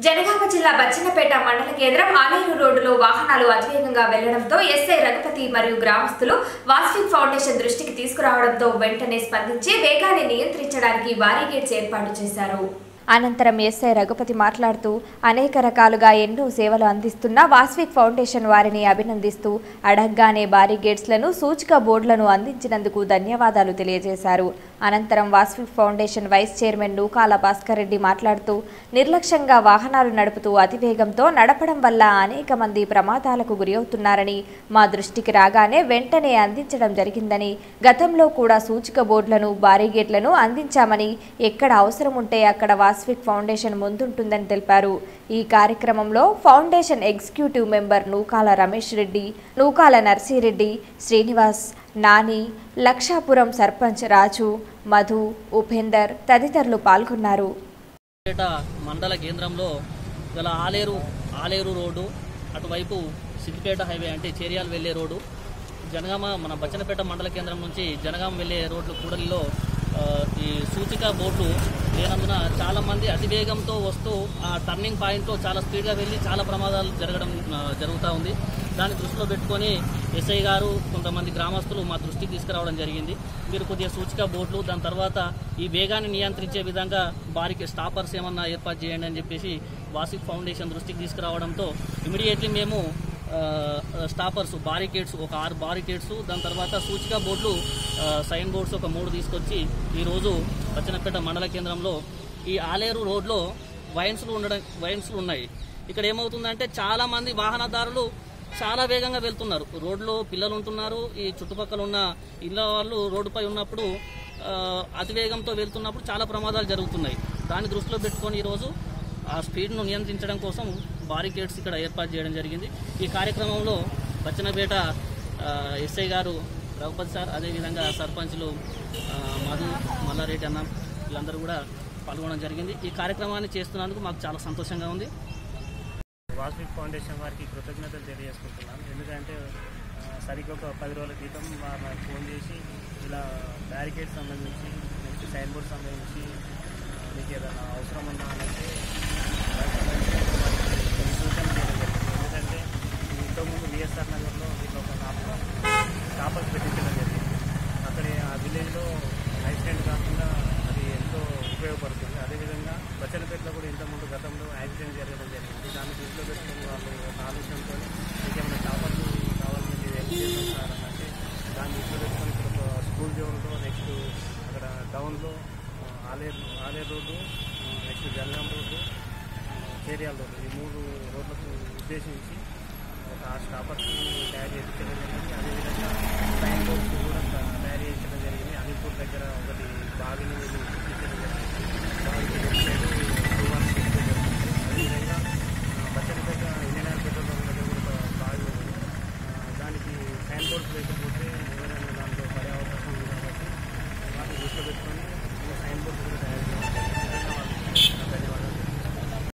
జనగామ జిల్లా బచ్చన్నపేట మండల కేంద్రం ఆలేరు రోడ్డులో వాహనాలు అతివేగంగా వెళ్లడంతో ఎస్ఐ రఘుపతి మరియు గ్రామస్తులు వాస్విక్ ఫౌండేషన్ దృష్టికి తీసుకురావడంతో వెంటనే స్పందించి వేగాన్ని నియంత్రించడానికి బారిగేట్స్ ఏర్పాటు చేశారు అనంతరం ఎస్ఐ రఘుపతి మాట్లాడుతూ అనేక రకాలుగా ఎన్నో సేవలు అందిస్తున్న వాస్విక్ ఫౌండేషన్ వారిని అభినందిస్తూ అడగ్గానే బారిగేట్స్లను సూచిక బోర్డులను అందించినందుకు ధన్యవాదాలు తెలియజేశారు అనంతరం Vasvik foundation vice chairman Nookala Bhaskar Reddy మాట్లాడుతూ నిర్లక్ష్యంగా వాహనాలు నడుపుతూ అతివేగంతో నడపడం వల్ల అనేక మంది ప్రమాదాలకు గురవుతున్నారని మా దృష్టికి రాగానే వెంటనే అందించడం జరిగిందని గతంలో కూడా సూచిక బోర్డులను బారిగేట్లను అందించామని ఎక్కడ అవసరం ఉంటే అక్కడ వాస్విక్ ఫౌండేషన్ ముందుంటుందని తెలిపారు ఈ కార్యక్రమంలో foundation executive member Nookala Ramesh Reddy Nookala Narsireddy Srinivas Nani Lakshapuram sarpanch Raju Madhu Upender తదితరులు పాల్గొన్నారు పేట మండల కేంద్రంలో గల ఆలేరు ఆలేరు రోడ్డు అటువైపు సిద్దిపేట హైవే అంటే చేరియాలు వెళ్ళే రోడ్డు జనగామ మన బచ్చనపేట మండల కేంద్రం నుంచి జనగామ వెళ్ళే రోడ్లు కూడలిలో ఆ, ఈ సూచిక బోర్డు లేనందున చాలా మంది అతివేగంతో వస్తూ ఆ టర్నింగ్ పాయింట్లో చాలా స్పీడ్గా వెళ్ళి చాలా ప్రమాదాలు జరగడం ఆ, జరుగుతూ ఉంది దాన్ని దృష్టిలో పెట్టుకొని ఎస్ఐ గారు కొంతమంది గ్రామస్తులు మా దృష్టికి తీసుకురావడం జరిగింది మీరు కొద్దిగా సూచిక బోర్డులు దాని తర్వాత ఈ వేగాన్ని నియంత్రించే విధంగా బారికి స్టాపర్స్ ఏమన్నా ఏర్పాటు చేయండి అని చెప్పేసి వాసిక్ ఫౌండేషన్ దృష్టికి తీసుకురావడంతో ఇమీడియట్లీ మేము ఆ, స్టాపర్స్ బారికేడ్స్ ఒక ఆరు బారికేడ్స్ దాని తర్వాత సూచిక బోర్డులు ఆ, సైన్ బోర్డ్స్ ఒక మూడు తీసుకొచ్చి ఈరోజు పచ్చనపేట మండల కేంద్రంలో ఈ ఆలేరు రోడ్లో వైన్స్లు ఉండడం వైన్స్లు ఉన్నాయి ఇక్కడ ఏమవుతుందంటే చాలా మంది వాహనదారులు చాలా వేగంగా వెళ్తున్నారు రోడ్లో పిల్లలు ఉంటున్నారు ఈ చుట్టుపక్కల ఉన్న ఇళ్ళ వాళ్ళు రోడ్డుపై ఉన్నప్పుడు ఆ, అతివేగంతో వెళ్తున్నప్పుడు చాలా ప్రమాదాలు జరుగుతున్నాయి దాన్ని దృష్టిలో పెట్టుకొని ఈరోజు ఆ స్పీడ్ను నియంత్రించడం కోసం బారికేడ్స్ ఇక్కడ ఏర్పాటు చేయడం జరిగింది ఈ కార్యక్రమంలో బచ్చనపేట ఆ, ఎస్ఐ గారు రఘుపతి సార్ అదేవిధంగా సర్పంచ్లు ఆ, మధు మల్లారెడ్డి అన్న వీళ్ళందరూ కూడా పాల్గొనడం జరిగింది ఈ కార్యక్రమాన్ని చేస్తున్నందుకు మాకు చాలా సంతోషంగా ఉంది వాస్విక్ ఫౌండేషన్ వారికి కృతజ్ఞతలు తెలియజేసుకుంటున్నాను ఎందుకంటే ఆ, సరిగ్గా ఒక పది రోజుల క్రితం వారు నాకు ఫోన్ చేసి ఇలా బ్యారికేడ్ సంబంధించి నెక్స్ట్ సైన్ బోర్డ్ సంబంధించి ఆ, మీకు ఏదైనా అవసరం ఉందా అని అంటే వారికి సంబంధించి వారికి కొన్ని సూచనలు చేయడం జరిగింది ఎందుకంటే ఇంతకుముందు విఎస్ఆర్ నగర్లో వీళ్ళు ఒక నాలుగు టాపర్స్ పెట్టించడం జరిగింది అక్కడ ఆ విలేజ్లో యాక్సిడెంట్ కాకుండా అది ఎంతో ఉపయోగపడుతుంది అదేవిధంగా బచ్చలపేటలో కూడా ఇంతకుముందు గతంలో యాక్సిడెంట్ జరగడం జరిగింది దాన్ని దృష్టిలో పెట్టుకుని వాళ్ళు ఒక ఆలోచనతో మీకేమైనా టాపర్లు కావాలని మీరు హెల్ప్ చేస్తాం సార్ అని అంటే దాన్ని దృష్టిలో పెట్టుకొని ఇక్కడ ఒక స్కూల్ జోన్లో నెక్స్ట్ అక్కడ టౌన్లో Aleru Aleru road next Jangaon road Cheriyal road ఈ మూడు రోడ్లకు ఉద్దేశించి ఒక స్టాపర్స్ తయారు చేయించడం జరిగింది అదేవిధంగా